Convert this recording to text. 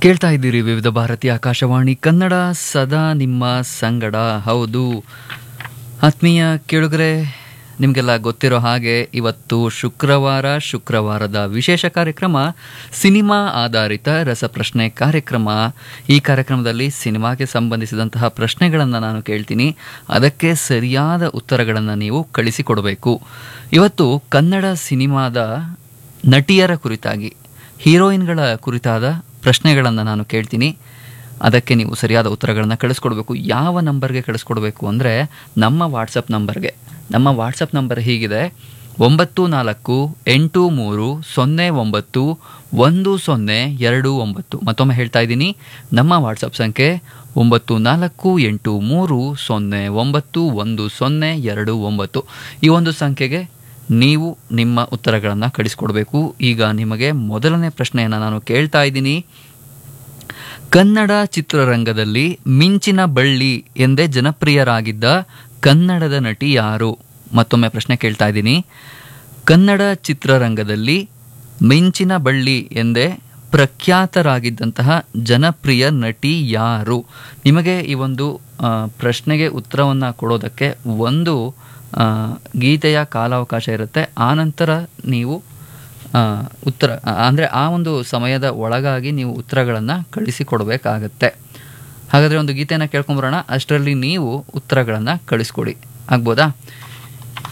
ಕೇಳ್ತಾ ಇದ್ದೀರಿ ವಿವಿಧ ಭಾರತಿ ಆಕಾಶವಾಣಿ ಕನ್ನಡ ಸದಾ ನಿಮ್ಮ ಸಂಗಡ ಹೌದು ಆತ್ಮೀಯ ಕೇಳುಗರೆ ನಿಮಗೆಲ್ಲ ಗೊತ್ತಿರೋ ಹಾಗೆ ಇವತ್ತು ಶುಕ್ರವಾರ ಶುಕ್ರವಾರದ ವಿಶೇಷ ಕಾರ್ಯಕ್ರಮ ಸಿನಿಮಾ ಆಧಾರಿತ ರಸಪ್ರಶ್ನೆ ಕಾರ್ಯಕ್ರಮ ಈ ಕಾರ್ಯಕ್ರಮದಲ್ಲಿ ಸಿನಿಮಾಗೆ ಸಂಬಂಧಿಸಿದಂತಹ ಪ್ರಶ್ನೆಗಳನ್ನು ನಾನು ಕೇಳ್ತೀನಿ ಅದಕ್ಕೆ ಸರಿಯಾದ ಉತ್ತರಗಳನ್ನು ನೀವು ಕಳಿಸಿಕೊಡಬೇಕು ಇವತ್ತು ಕನ್ನಡ ಸಿನಿಮಾದ ನಟಿಯರ ಕುರಿತಾಗಿ ಹೀರೋಯಿನ್ಗಳ ಕುರಿತಾದ ಪ್ರಶ್ನೆಗಳನ್ನು ನಾನು ಕೇಳ್ತೀನಿ ಅದಕ್ಕೆ ನೀವು ಸರಿಯಾದ ಉತ್ತರಗಳನ್ನು ಕಳಿಸ್ಕೊಡ್ಬೇಕು ಯಾವ ನಂಬರ್ಗೆ ಕಳಿಸ್ಕೊಡ್ಬೇಕು ಅಂದರೆ ನಮ್ಮ ವಾಟ್ಸಪ್ ನಂಬರ್ಗೆ ನಮ್ಮ ವಾಟ್ಸಪ್ ನಂಬರ್ ಹೀಗಿದೆ ಒಂಬತ್ತು ನಾಲ್ಕು ಎಂಟು ಮೂರು ಸೊನ್ನೆ ಒಂಬತ್ತು ಒಂದು ಸೊನ್ನೆ ಎರಡು ಒಂಬತ್ತು ಮತ್ತೊಮ್ಮೆ ಹೇಳ್ತಾ ಇದ್ದೀನಿ ನಮ್ಮ ವಾಟ್ಸಪ್ ಸಂಖ್ಯೆ ಒಂಬತ್ತು ನಾಲ್ಕು ಎಂಟು ಮೂರು ಸೊನ್ನೆ ಒಂಬತ್ತು ಒಂದು ಸೊನ್ನೆ ಎರಡು ಒಂಬತ್ತು ಈ ಒಂದು ಸಂಖ್ಯೆಗೆ ನೀವು ನಿಮ್ಮ ಉತ್ತರಗಳನ್ನು ಕಳಿಸ್ಕೊಡ್ಬೇಕು ಈಗ ನಿಮಗೆ ಮೊದಲನೇ ಪ್ರಶ್ನೆಯನ್ನು ನಾನು ಕೇಳ್ತಾ ಇದ್ದೀನಿ ಕನ್ನಡ ಚಿತ್ರರಂಗದಲ್ಲಿ ಮಿಂಚಿನ ಬಳ್ಳಿ ಎಂದೇ ಜನಪ್ರಿಯರಾಗಿದ್ದ ಕನ್ನಡದ ನಟಿ ಯಾರು ಮತ್ತೊಮ್ಮೆ ಪ್ರಶ್ನೆ ಕೇಳ್ತಾ ಇದ್ದೀನಿ ಕನ್ನಡ ಚಿತ್ರರಂಗದಲ್ಲಿ ಮಿಂಚಿನ ಬಳ್ಳಿ ಎಂದೇ ಪ್ರಖ್ಯಾತರಾಗಿದ್ದಂತಹ ಜನಪ್ರಿಯ ನಟಿ ಯಾರು ನಿಮಗೆ ಈ ಒಂದು ಆ, ಪ್ರಶ್ನೆಗೆ ಉತ್ತರವನ್ನು ಕೊಡೋದಕ್ಕೆ ಒಂದು ಆ, ಗೀತೆಯ ಕಾಲಾವಕಾಶ ಇರುತ್ತೆ ಆನಂತರ ನೀವು ಆ, ಉತ್ತರ ಅಂದರೆ ಆ ಒಂದು ಸಮಯದ ಒಳಗಾಗಿ ನೀವು ಉತ್ತರಗಳನ್ನು ಕಳಿಸಿಕೊಡ್ಬೇಕಾಗತ್ತೆ ಹಾಗಾದರೆ ಒಂದು ಗೀತೆಯನ್ನು ಕೇಳ್ಕೊಂಬರೋಣ ಅಷ್ಟರಲ್ಲಿ ನೀವು ಉತ್ತರಗಳನ್ನು ಕಳಿಸ್ಕೊಡಿ ಆಗ್ಬೋದಾ